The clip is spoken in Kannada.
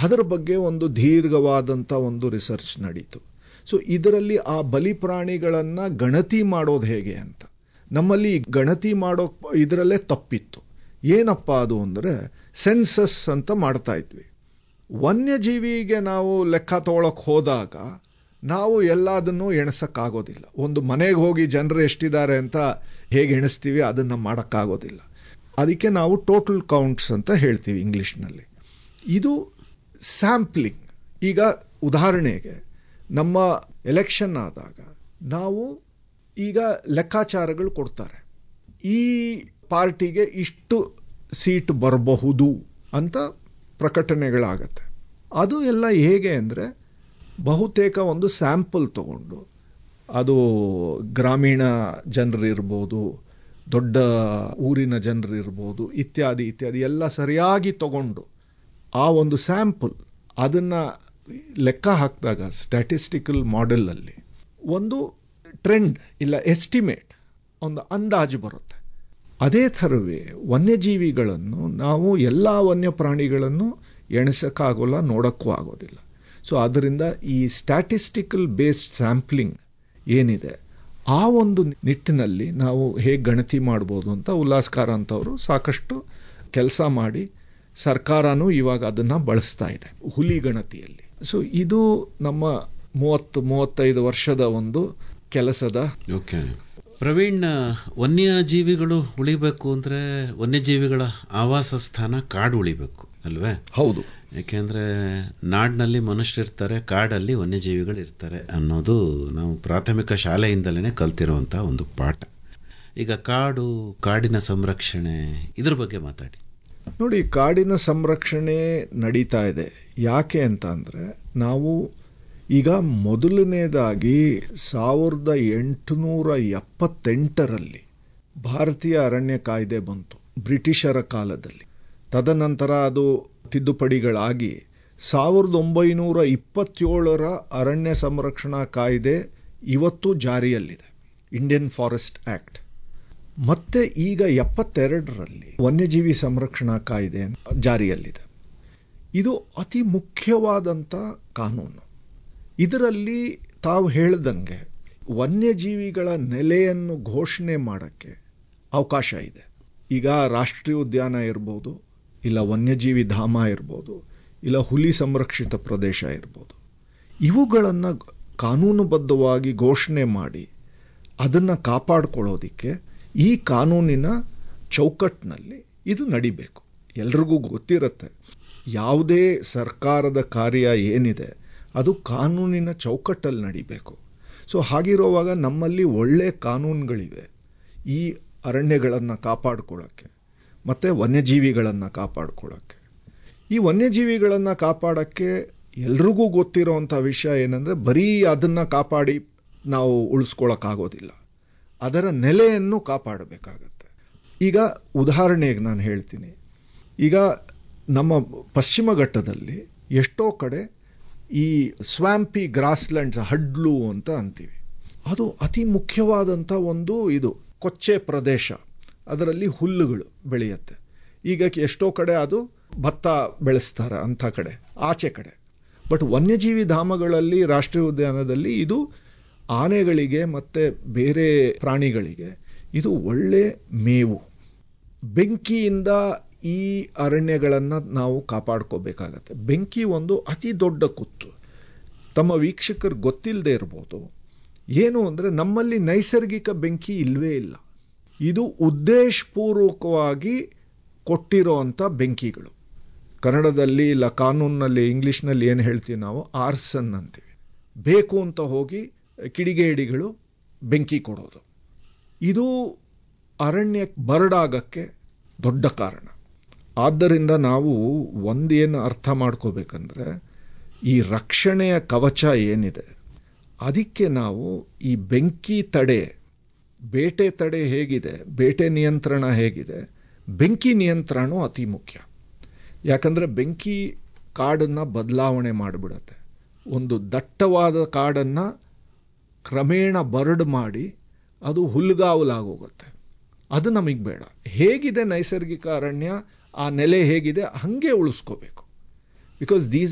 ಅದರ ಬಗ್ಗೆ ಒಂದು ದೀರ್ಘವಾದಂಥ ಒಂದು ರಿಸರ್ಚ್ ನಡೀತು ಸೊ ಇದರಲ್ಲಿ ಆ ಬಲಿ ಪ್ರಾಣಿಗಳನ್ನ ಗಣತಿ ಮಾಡೋದು ಹೇಗೆ ಅಂತ ನಮ್ಮಲ್ಲಿ ಗಣತಿ ಮಾಡೋ ಇದರಲ್ಲೇ ತಪ್ಪಿತ್ತು ಏನಪ್ಪ ಅದು ಅಂದರೆ ಸೆನ್ಸಸ್ ಅಂತ ಮಾಡ್ತಾ ಇದ್ವಿ ವನ್ಯಜೀವಿಗೆ ನಾವು ಲೆಕ್ಕ ತಗೊಳಕ್ ಹೋದಾಗ ನಾವು ಎಲ್ಲದನ್ನೂ ಎಣಿಸಕ್ಕಾಗೋದಿಲ್ಲ ಒಂದು ಮನೆಗೆ ಹೋಗಿ ಜನರು ಎಷ್ಟಿದ್ದಾರೆ ಅಂತ ಹೇಗೆ ಎಣಿಸ್ತೀವಿ ಅದನ್ನು ಮಾಡೋಕ್ಕಾಗೋದಿಲ್ಲ ಅದಕ್ಕೆ ನಾವು ಟೋಟಲ್ ಕೌಂಟ್ಸ್ ಅಂತ ಹೇಳ್ತೀವಿ ಇಂಗ್ಲಿಷ್ನಲ್ಲಿ ಇದು ಸ್ಯಾಂಪ್ಲಿಂಗ್ ಈಗ ಉದಾಹರಣೆಗೆ ನಮ್ಮ ಎಲೆಕ್ಷನ್ ಆದಾಗ ನಾವು ಈಗ ಲೆಕ್ಕಾಚಾರಗಳು ಕೊಡ್ತಾರೆ ಈ ಪಾರ್ಟಿಗೆ ಇಷ್ಟು ಸೀಟ್ ಬರಬಹುದು ಅಂತ ಪ್ರಕಟಣೆಗಳಾಗತ್ತೆ ಅದು ಎಲ್ಲ ಹೇಗೆ ಅಂದರೆ ಬಹುತೇಕ ಒಂದು ಸ್ಯಾಂಪಲ್ ತಗೊಂಡು ಅದು ಗ್ರಾಮೀಣ ಜನರಿರ್ಬೋದು ದೊಡ್ಡ ಊರಿನ ಜನರಿರ್ಬೋದು ಇತ್ಯಾದಿ ಇತ್ಯಾದಿ ಎಲ್ಲ ಸರಿಯಾಗಿ ತಗೊಂಡು ಆ ಒಂದು ಸ್ಯಾಂಪಲ್ ಅದನ್ನು ಲೆಕ್ಕ ಹಾಕಿದಾಗ ಸ್ಟ್ಯಾಟಿಸ್ಟಿಕಲ್ ಮಾಡೆಲಲ್ಲಿ ಒಂದು ಟ್ರೆಂಡ್ ಇಲ್ಲ ಎಸ್ಟಿಮೇಟ್ ಒಂದು ಅಂದಾಜು ಬರುತ್ತೆ ಅದೇ ಥರವೇ ವನ್ಯಜೀವಿಗಳನ್ನು ನಾವು ಎಲ್ಲ ವನ್ಯ ಪ್ರಾಣಿಗಳನ್ನು ಎಣಿಸೋಕ್ಕಾಗೋಲ್ಲ ನೋಡೋಕ್ಕೂ ಆಗೋದಿಲ್ಲ ಸೊ ಅದರಿಂದ ಈ ಸ್ಟ್ಯಾಟಿಸ್ಟಿಕಲ್ ಬೇಸ್ಡ್ ಸ್ಯಾಂಪ್ಲಿಂಗ್ ಏನಿದೆ ಆ ಒಂದು ನಿಟ್ಟಿನಲ್ಲಿ ನಾವು ಹೇಗೆ ಗಣತಿ ಮಾಡ್ಬೋದು ಅಂತ ಉಲ್ಲಾಸ್ಕಾರ ಅಂತವರು ಸಾಕಷ್ಟು ಕೆಲಸ ಮಾಡಿ ಸರ್ಕಾರನೂ ಇವಾಗ ಅದನ್ನು ಬಳಸ್ತಾ ಇದೆ ಹುಲಿ ಗಣತಿಯಲ್ಲಿ ಸೊ ಇದು ನಮ್ಮ ಮೂವತ್ತು ಮೂವತ್ತೈದು ವರ್ಷದ ಒಂದು ಕೆಲಸದ ಓಕೆ ಪ್ರವೀಣ್ ವನ್ಯಜೀವಿಗಳು ಉಳಿಬೇಕು ಅಂದ್ರೆ ವನ್ಯಜೀವಿಗಳ ಆವಾಸ ಸ್ಥಾನ ಕಾಡು ಉಳಿಬೇಕು ಅಲ್ವೇ ಹೌದು ಯಾಕೆಂದ್ರೆ ನಾಡಿನಲ್ಲಿ ಮನುಷ್ಯರಿರ್ತಾರೆ ಕಾಡಲ್ಲಿ ವನ್ಯಜೀವಿಗಳು ಇರ್ತಾರೆ ಅನ್ನೋದು ನಾವು ಪ್ರಾಥಮಿಕ ಶಾಲೆಯಿಂದಲೇ ಕಲ್ತಿರುವಂತಹ ಒಂದು ಪಾಠ ಈಗ ಕಾಡು ಕಾಡಿನ ಸಂರಕ್ಷಣೆ ಇದ್ರ ಬಗ್ಗೆ ಮಾತಾಡಿ ನೋಡಿ ಕಾಡಿನ ಸಂರಕ್ಷಣೆ ನಡೀತಾ ಇದೆ ಯಾಕೆ ಅಂತ ಅಂದ್ರೆ ನಾವು ಈಗ ಮೊದಲನೇದಾಗಿ ಸಾವಿರದ ಎಂಟುನೂರ ಎಪ್ಪತ್ತೆಂಟರಲ್ಲಿ ಭಾರತೀಯ ಅರಣ್ಯ ಕಾಯ್ದೆ ಬಂತು ಬ್ರಿಟಿಷರ ಕಾಲದಲ್ಲಿ ತದನಂತರ ಅದು ತಿದ್ದುಪಡಿಗಳಾಗಿ ಸಾವಿರದ ಒಂಬೈನೂರ ಇಪ್ಪತ್ತೇಳರ ಅರಣ್ಯ ಸಂರಕ್ಷಣಾ ಕಾಯ್ದೆ ಇವತ್ತು ಜಾರಿಯಲ್ಲಿದೆ ಇಂಡಿಯನ್ ಫಾರೆಸ್ಟ್ ಆಕ್ಟ್ ಮತ್ತೆ ಈಗ ಎಪ್ಪತ್ತೆರಡರಲ್ಲಿ ವನ್ಯಜೀವಿ ಸಂರಕ್ಷಣಾ ಕಾಯ್ದೆ ಜಾರಿಯಲ್ಲಿದೆ ಇದು ಅತಿ ಮುಖ್ಯವಾದಂಥ ಕಾನೂನು ಇದರಲ್ಲಿ ತಾವು ಹೇಳ್ದಂಗೆ ವನ್ಯಜೀವಿಗಳ ನೆಲೆಯನ್ನು ಘೋಷಣೆ ಮಾಡೋಕ್ಕೆ ಅವಕಾಶ ಇದೆ ಈಗ ರಾಷ್ಟ್ರೀಯ ಉದ್ಯಾನ ಇರ್ಬೋದು ಇಲ್ಲ ವನ್ಯಜೀವಿ ಧಾಮ ಇರ್ಬೋದು ಇಲ್ಲ ಹುಲಿ ಸಂರಕ್ಷಿತ ಪ್ರದೇಶ ಇರ್ಬೋದು ಇವುಗಳನ್ನು ಕಾನೂನುಬದ್ಧವಾಗಿ ಘೋಷಣೆ ಮಾಡಿ ಅದನ್ನು ಕಾಪಾಡ್ಕೊಳ್ಳೋದಿಕ್ಕೆ ಈ ಕಾನೂನಿನ ಚೌಕಟ್ಟಿನಲ್ಲಿ ಇದು ನಡಿಬೇಕು ಎಲ್ರಿಗೂ ಗೊತ್ತಿರುತ್ತೆ ಯಾವುದೇ ಸರ್ಕಾರದ ಕಾರ್ಯ ಏನಿದೆ ಅದು ಕಾನೂನಿನ ಚೌಕಟ್ಟಲ್ಲಿ ನಡಿಬೇಕು ಸೊ ಹಾಗಿರುವಾಗ ನಮ್ಮಲ್ಲಿ ಒಳ್ಳೆ ಕಾನೂನುಗಳಿವೆ ಈ ಅರಣ್ಯಗಳನ್ನು ಕಾಪಾಡ್ಕೊಳ್ಳೋಕ್ಕೆ ಮತ್ತು ವನ್ಯಜೀವಿಗಳನ್ನು ಕಾಪಾಡ್ಕೊಳ್ಳೋಕ್ಕೆ ಈ ವನ್ಯಜೀವಿಗಳನ್ನು ಕಾಪಾಡೋಕ್ಕೆ ಎಲ್ರಿಗೂ ಗೊತ್ತಿರೋವಂಥ ವಿಷಯ ಏನಂದರೆ ಬರೀ ಅದನ್ನು ಕಾಪಾಡಿ ನಾವು ಉಳಿಸ್ಕೊಳ್ಳೋಕ್ಕಾಗೋದಿಲ್ಲ ಅದರ ನೆಲೆಯನ್ನು ಕಾಪಾಡಬೇಕಾಗತ್ತೆ ಈಗ ಉದಾಹರಣೆಗೆ ನಾನು ಹೇಳ್ತೀನಿ ಈಗ ನಮ್ಮ ಪಶ್ಚಿಮ ಘಟ್ಟದಲ್ಲಿ ಎಷ್ಟೋ ಕಡೆ ಈ ಸ್ವ್ಯಾಂಪಿ ಗ್ರಾಸ್ಲ್ಯಾಂಡ್ಸ್ ಹಡ್ಲು ಅಂತ ಅಂತೀವಿ ಅದು ಅತಿ ಮುಖ್ಯವಾದಂಥ ಒಂದು ಇದು ಕೊಚ್ಚೆ ಪ್ರದೇಶ ಅದರಲ್ಲಿ ಹುಲ್ಲುಗಳು ಬೆಳೆಯುತ್ತೆ ಈಗ ಎಷ್ಟೋ ಕಡೆ ಅದು ಭತ್ತ ಬೆಳೆಸ್ತಾರೆ ಅಂಥ ಕಡೆ ಆಚೆ ಕಡೆ ಬಟ್ ವನ್ಯಜೀವಿ ಧಾಮಗಳಲ್ಲಿ ರಾಷ್ಟ್ರೀಯ ಉದ್ಯಾನದಲ್ಲಿ ಇದು ಆನೆಗಳಿಗೆ ಮತ್ತೆ ಬೇರೆ ಪ್ರಾಣಿಗಳಿಗೆ ಇದು ಒಳ್ಳೆ ಮೇವು ಬೆಂಕಿಯಿಂದ ಈ ಅರಣ್ಯಗಳನ್ನು ನಾವು ಕಾಪಾಡ್ಕೋಬೇಕಾಗತ್ತೆ ಬೆಂಕಿ ಒಂದು ಅತಿ ದೊಡ್ಡ ಕುತ್ತು ತಮ್ಮ ವೀಕ್ಷಕರು ಗೊತ್ತಿಲ್ಲದೆ ಇರ್ಬೋದು ಏನು ಅಂದರೆ ನಮ್ಮಲ್ಲಿ ನೈಸರ್ಗಿಕ ಬೆಂಕಿ ಇಲ್ವೇ ಇಲ್ಲ ಇದು ಉದ್ದೇಶಪೂರ್ವಕವಾಗಿ ಕೊಟ್ಟಿರೋವಂಥ ಬೆಂಕಿಗಳು ಕನ್ನಡದಲ್ಲಿ ಇಲ್ಲ ಕಾನೂನಿನಲ್ಲಿ ಇಂಗ್ಲಿಷ್ನಲ್ಲಿ ಏನು ಹೇಳ್ತೀವಿ ನಾವು ಆರ್ಸನ್ ಅಂತೀವಿ ಬೇಕು ಅಂತ ಹೋಗಿ ಕಿಡಿಗೇಡಿಗಳು ಬೆಂಕಿ ಕೊಡೋದು ಇದು ಅರಣ್ಯ ಬರಡಾಗಕ್ಕೆ ದೊಡ್ಡ ಕಾರಣ ಆದ್ದರಿಂದ ನಾವು ಒಂದೇನು ಅರ್ಥ ಮಾಡ್ಕೋಬೇಕಂದ್ರೆ ಈ ರಕ್ಷಣೆಯ ಕವಚ ಏನಿದೆ ಅದಕ್ಕೆ ನಾವು ಈ ಬೆಂಕಿ ತಡೆ ಬೇಟೆ ತಡೆ ಹೇಗಿದೆ ಬೇಟೆ ನಿಯಂತ್ರಣ ಹೇಗಿದೆ ಬೆಂಕಿ ನಿಯಂತ್ರಣ ಅತಿ ಮುಖ್ಯ ಯಾಕಂದರೆ ಬೆಂಕಿ ಕಾಡನ್ನು ಬದಲಾವಣೆ ಮಾಡಿಬಿಡತ್ತೆ ಒಂದು ದಟ್ಟವಾದ ಕಾಡನ್ನು ಕ್ರಮೇಣ ಬರಡು ಮಾಡಿ ಅದು ಹುಲ್ಗಾವಲಾಗೋಗುತ್ತೆ ಅದು ನಮಗೆ ಬೇಡ ಹೇಗಿದೆ ನೈಸರ್ಗಿಕ ಅರಣ್ಯ ಆ ನೆಲೆ ಹೇಗಿದೆ ಹಾಗೆ ಉಳಿಸ್ಕೋಬೇಕು ಬಿಕಾಸ್ ದೀಸ್